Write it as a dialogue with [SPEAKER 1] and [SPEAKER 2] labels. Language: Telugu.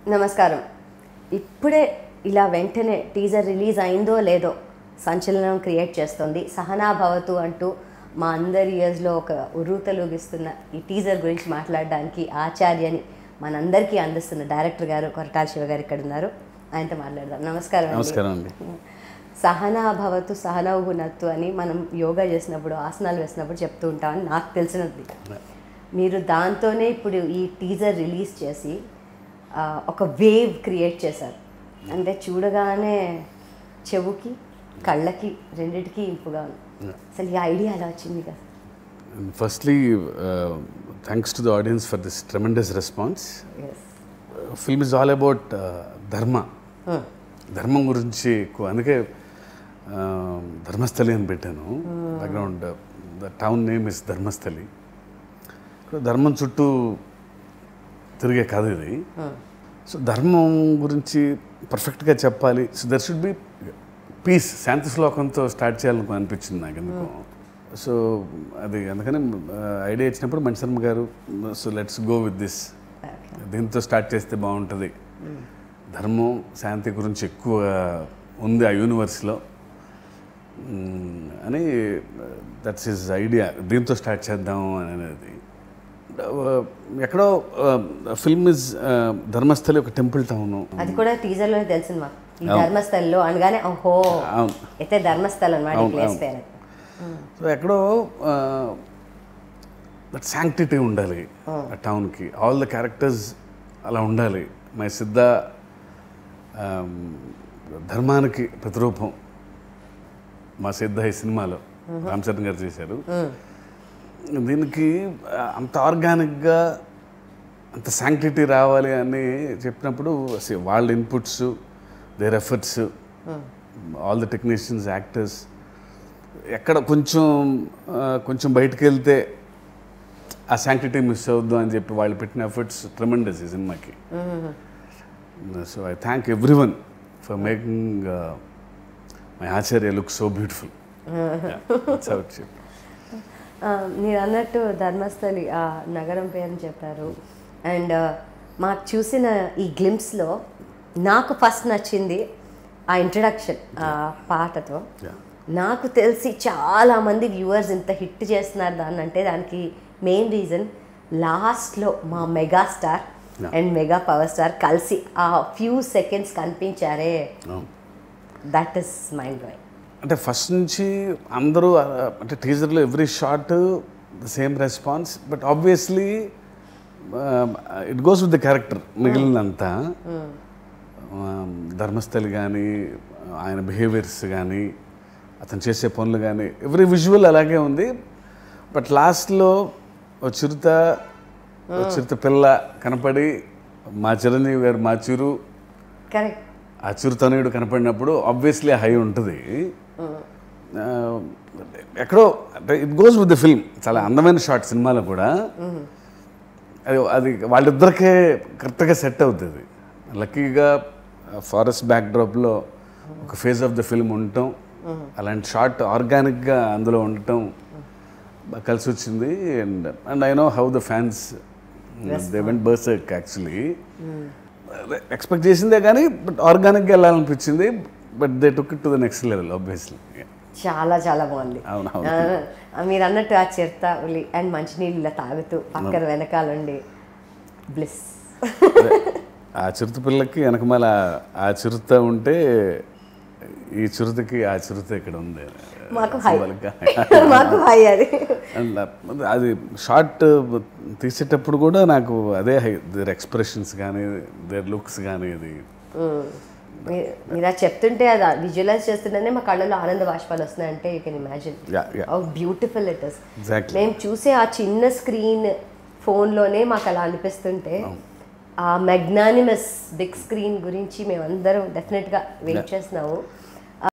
[SPEAKER 1] నమస్కారం ఇప్పుడే ఇలా వెంటనే టీజర్ రిలీజ్ అయిందో లేదో సంచలనం క్రియేట్ చేస్తుంది సహనా భవతు అంటూ మా అందరి ఇయర్స్లో ఒక ఉర్రూతలూగిస్తున్న ఈ టీజర్ గురించి మాట్లాడడానికి ఆచార్యని మనందరికీ అందిస్తున్న డైరెక్టర్ గారు కొరటాల శివ గారు ఇక్కడ ఉన్నారు ఆయనతో మాట్లాడదాం నమస్కారం అండి.
[SPEAKER 2] నమస్కారం అండి
[SPEAKER 1] సహనా భవతు సహనవు నత్తు అని మనం యోగా చేసినప్పుడు ఆసనాలు వేసినప్పుడు చెప్తూ ఉంటామని నాకు తెలిసినది మీరు దాంతోనే ఇప్పుడు ఈ టీజర్ రిలీజ్ చేసి ఆ, ఒక వేవ్ క్రియేట్ చేశారు అంటే చూడగానే చెవుకి కళ్ళకి రెండిటికి ఇంపుగా ఉంది అసలు ఈ ఐడియా ఎలా వచ్చింది కదా
[SPEAKER 2] firstly thanks to the audience for this tremendous response film is all about dharma ధర్మం గురించి ఎక్కువ అందుకే uh, ధర్మస్థలి అని పెట్టాను background the town name is Dharmasthali ఇక్కడ ధర్మం చుట్టూ తిరిగే కథ ఇది సో ధర్మం గురించి పర్ఫెక్ట్గా చెప్పాలి so there should be peace శాంతి శ్లోకంతో స్టార్ట్ చేయాలని అనిపించింది నాకు ఎందుకు సో అది అందుకని ఐడియా ఇచ్చినప్పుడు మణిశర్మ గారు so let's go with this దీంతో స్టార్ట్ చేస్తే బాగుంటుంది ధర్మం శాంతి గురించి ఎక్కువ ఉంది ఆ యూనివర్స్లో మ్మ్, అని దట్స్ హిజ్ ఐడియా దీంతో స్టార్ట్ చేద్దాం అనేది Uh, ఎక్కడో ఫిల్మ్ ఇస్ ధర్మస్థలి ఒక టెంపుల్ టౌన్
[SPEAKER 1] అది కూడా టీజర్లోనే తెలిసింది మాకు ఈ ధర్మస్థల్లో అనగానే ఓహో
[SPEAKER 2] అవును.
[SPEAKER 1] అయితే ధర్మస్థలం అనమాట ఈ
[SPEAKER 2] అవును,
[SPEAKER 1] ప్లేస్
[SPEAKER 2] అవును.
[SPEAKER 1] పేరు
[SPEAKER 2] సో ఎక్కడో దట్ శాంక్టిటీ ఉండాలి ఆ టౌన్కి ఆల్ ద క్యారెక్టర్స్ అలా ఉండాలి మై సిద్ధ um, ధర్మానికి ప్రతిరూపం మా సిద్ధ ఈ సినిమాలో రామ్ చరణ్ గారు చేశారు దీనికి ఆ, అంత ఆర్గానిక్గా అంత శాంక్టిటీ రావాలి అని చెప్పినప్పుడు see, వాళ్ళ inputs their efforts all the technicians actors ఎక్కడ కొంచెం ఆ, కొంచెం బయటకు వెళ్తే ఆ శాంక్టిటీ మిస్ అవుద్దు అని చెప్పి వాళ్ళు పెట్టిన ఎఫర్ట్స్ ట్రెమెండస్ ఈ సినిమాకి so I thank everyone for making my Acharya look so beautiful
[SPEAKER 1] ఆ, మీరు అన్నట్టు ధర్మస్థలి ఆ నగరం పేరుని చెప్పారు అండ్ మాకు చూసిన ఈ గ్లిమ్స్లో నాకు ఫస్ట్ నచ్చింది ఆ ఇంట్రడక్షన్ ఆ పాటతో
[SPEAKER 2] Yeah.
[SPEAKER 1] నాకు తెలిసి చాలామంది వ్యూవర్స్ ఇంత హిట్ చేస్తున్నారు దాన్ని అంటే దానికి మెయిన్ రీజన్ లాస్ట్లో మా megastar
[SPEAKER 2] Yeah.
[SPEAKER 1] And mega power star కలిసి ఆ ఫ్యూ సెకండ్స్ కనిపించారే దట్ ఇస్ మైండ్ బ్లోయింగ్
[SPEAKER 2] అంటే ఫస్ట్ నుంచి అందరూ ఆ, అంటే టీజర్లో every shot the same response but obviously it goes with the character మిగిలినంతా ధర్మస్థలి కానీ ఆయన బిహేవియర్స్ కానీ అతను చేసే పనులు కానీ ఎవ్రీ విజువల్ అలాగే ఉంది బట్ లాస్ట్లో ఓ చిరుత ఓ చిరుత పిల్ల కనపడి మా చిరంజీవి గారు మా చిరు
[SPEAKER 1] కరెక్ట్
[SPEAKER 2] ఆ చిరుతనయుడు కనపడినప్పుడు ఆబ్వియస్లీ హై ఉంటుంది ఆ, ఎక్కడో అంటే it goes with the film చాలా అందమైన షాట్ సినిమాలో కూడా అది అది వాళ్ళిద్దరికే కరెక్ట్గా సెట్ అవుతుంది లక్కీగా ఫారెస్ట్ బ్యాక్డ్రాప్లో ఒక ఫేజ్ ఆఫ్ ద ఫిల్మ్ ఉండటం అలాంటి షార్ట్ ఆర్గానిక్గా అందులో ఉండటం బాగా కలిసి వచ్చింది and and I know how the fans they went berserk actually expect చేసిందే కానీ బట్ ఆర్గానిక్గా వెళ్ళాలనిపించింది but they took it to the next level obviously
[SPEAKER 1] చాలా చాలా బాగుంది
[SPEAKER 2] అవును, అవును.
[SPEAKER 1] ఆ, మీరు అన్నట్టు ఆ చిరత ఉలి అండ్ మంచినీళ్ళు ఇలా తాగుతూ పక్కన వెనకాలండి బ్లిస్
[SPEAKER 2] ఆ చిరుత పిల్లకి వెనకమాల ఆ చిరుత ఉంటే ఈ చిరుతకి ఆ చిరుత ఇక్కడ ఉంది
[SPEAKER 1] మాకు హై
[SPEAKER 2] Symbolic గా.
[SPEAKER 1] మాకు హై అది
[SPEAKER 2] And అది షార్ట్ తీసేటప్పుడు కూడా నాకు అదే హై దేర్ ఎక్స్ప్రెషన్స్ కానీ దేర్ లుక్స్ కానీ ఇది
[SPEAKER 1] మ్మ్. మీరు మీరు అది చెప్తుంటే అది విజువలైజ్ చేస్తుంటేనే మా కళ్ళలో ఆనంద బాష్పాలు వస్తున్నాయంటే you can imagine
[SPEAKER 2] Yeah, yeah.
[SPEAKER 1] How beautiful it is
[SPEAKER 2] Exactly.
[SPEAKER 1] మేము చూసే ఆ చిన్న స్క్రీన్ ఫోన్లోనే మాకు అలా అనిపిస్తుంటే ఆ మెగ్నానిమస్ బిగ్ స్క్రీన్ గురించి మేమందరం డెఫినెట్గా వెయిట్ చేస్తున్నాము